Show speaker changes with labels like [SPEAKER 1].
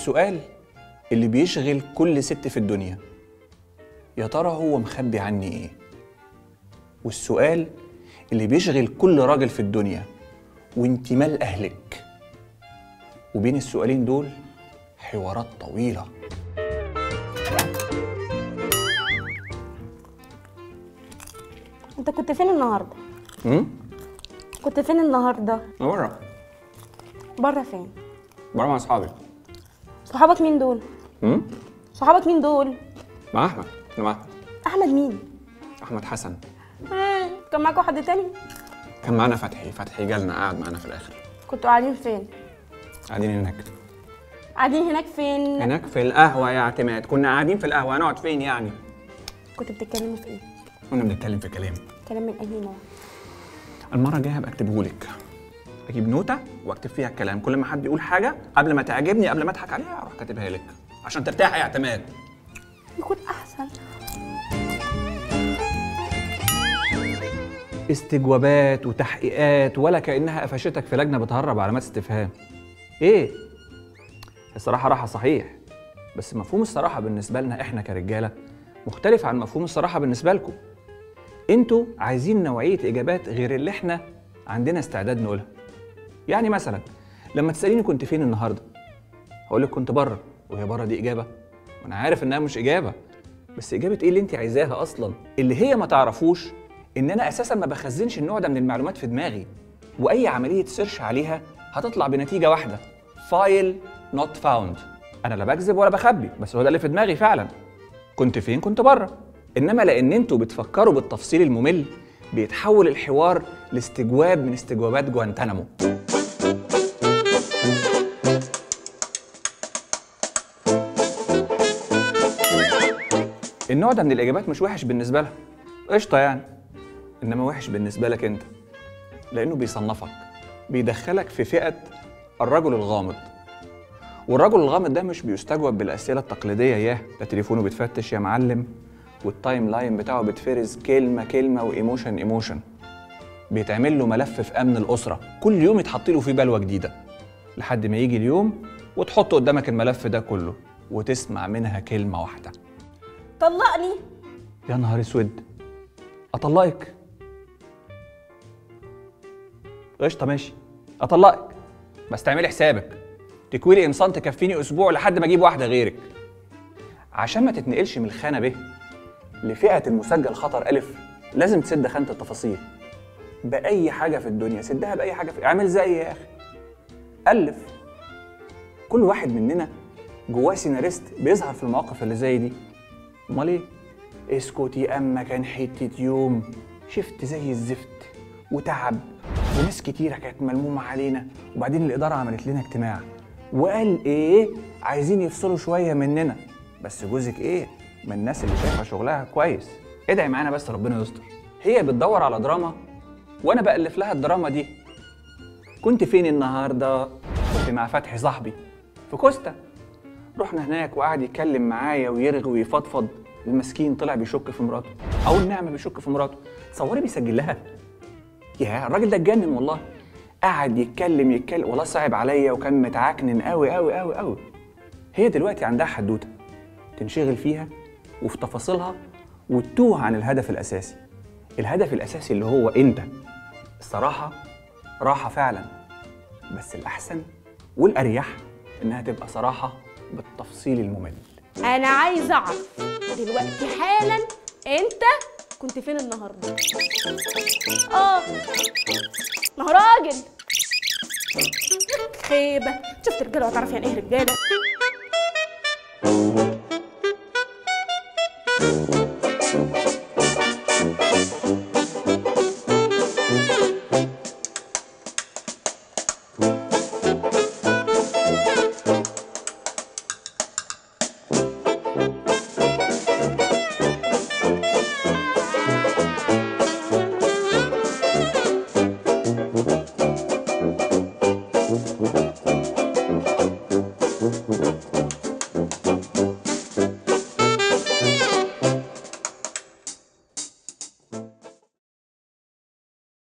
[SPEAKER 1] السؤال اللي بيشغل كل ست في الدنيا يا ترى هو مخبي عني ايه والسؤال اللي بيشغل كل راجل في الدنيا وانت مال اهلك وبين السؤالين دول حوارات طويله
[SPEAKER 2] انت كنت فين النهارده
[SPEAKER 1] امم
[SPEAKER 2] كنت فين النهارده
[SPEAKER 1] بره
[SPEAKER 2] بره فين
[SPEAKER 1] بره مع اصحابي
[SPEAKER 2] صحابك مين دول
[SPEAKER 1] امم
[SPEAKER 2] صحابك مين دول
[SPEAKER 1] مع احمد أنا مع احمد
[SPEAKER 2] احمد مين
[SPEAKER 1] احمد حسن
[SPEAKER 2] آه، كان معاكوا حد تاني
[SPEAKER 1] كان معانا فتحي فتحي جالنا قعد معانا في الاخر
[SPEAKER 2] كنتوا قاعدين فين
[SPEAKER 1] قاعدين هناك
[SPEAKER 2] قاعدين هناك فين
[SPEAKER 1] هناك في القهوه يا اعتماد كنا قاعدين في القهوه هنقعد فين يعني
[SPEAKER 2] كنتوا بتتكلموا في ايه
[SPEAKER 1] كنا بنتكلم في كلام
[SPEAKER 2] كلام من اي نوع
[SPEAKER 1] المره الجايه هبقى اكتبه لك اجيب نوته واكتب فيها الكلام كل ما حد يقول حاجه قبل ما تعجبني قبل ما اضحك عليها اروح كاتبها لك عشان ترتاحي يا اعتماد
[SPEAKER 2] يكون احسن
[SPEAKER 1] استجوابات وتحقيقات ولا كانها قفشتك في لجنه بتهرب علامات استفهام ايه الصراحه راحه صحيح بس مفهوم الصراحه بالنسبه لنا احنا كرجاله مختلف عن مفهوم الصراحه بالنسبه لكم انتوا عايزين نوعيه اجابات غير اللي احنا عندنا استعداد نقولها يعني مثلا لما تساليني كنت فين النهارده هقول لك كنت بره وهي بره دي اجابه وانا عارف انها مش اجابه بس اجابه ايه اللي انت عايزاها اصلا اللي هي ما تعرفوش ان انا اساسا ما بخزنش النوع ده من المعلومات في دماغي واي عمليه سيرش عليها هتطلع بنتيجه واحده فايل نوت فاوند انا لا بكذب ولا بخبي بس هو ده اللي في دماغي فعلا كنت فين كنت بره انما لان انتوا بتفكروا بالتفصيل الممل بيتحول الحوار لاستجواب من استجوابات جوانتانامو النوع ده من الاجابات مش وحش بالنسبه لها قشطه يعني انما وحش بالنسبه لك انت لانه بيصنفك بيدخلك في فئه الرجل الغامض والرجل الغامض ده مش بيستجوب بالاسئله التقليديه ياه ده تليفونه بيتفتش يا معلم والتايم لاين بتاعه بيتفرز كلمه كلمه وايموشن ايموشن بيتعمل له ملف في امن الاسره كل يوم يتحط له فيه بلوه جديده لحد ما يجي اليوم وتحط قدامك الملف ده كله وتسمع منها كلمه واحده
[SPEAKER 2] طلقني
[SPEAKER 1] يا نهار اسود اطلقك قشطه ماشي اطلقك بس تعملي حسابك تكويلي قمصان تكفيني اسبوع لحد ما اجيب واحده غيرك عشان ما تتنقلش من الخانه ب لفئه المسجل خطر الف لازم تسد خانه التفاصيل باي حاجه في الدنيا سدها باي حاجه في اعمل زي يا اخي الف كل واحد مننا جواه سيناريست بيظهر في المواقف اللي زي دي امال ايه اسكتي اما كان حته يوم شفت زي الزفت وتعب وناس كتيره كانت ملمومه علينا وبعدين الاداره عملت لنا اجتماع وقال ايه عايزين يفصلوا شويه مننا بس جوزك ايه من الناس اللي شايفه شغلها كويس ادعي معانا بس ربنا يستر هي بتدور على دراما وانا بألف لها الدراما دي كنت فين النهارده كنت مع فتحي صاحبي في كوستا رحنا هناك وقعد يتكلم معايا ويرغي ويفضفض المسكين طلع بيشك في مراته او النعمه بيشك في مراته تصوري بيسجل لها يا الراجل ده اتجنن والله قعد يتكلم يتكلم والله صعب عليا وكان متعكنن قوي قوي قوي قوي هي دلوقتي عندها حدوته تنشغل فيها وفي تفاصيلها وتتوه عن الهدف الاساسي الهدف الاساسي اللي هو انت الصراحه راحه فعلا بس الاحسن والاريح انها تبقى صراحه بالتفصيل الممل
[SPEAKER 2] انا عايزه اعرف دلوقتي حالا انت كنت فين النهارده اه ما هو راجل خيبه شفت رجاله وهتعرف يعني ايه رجاله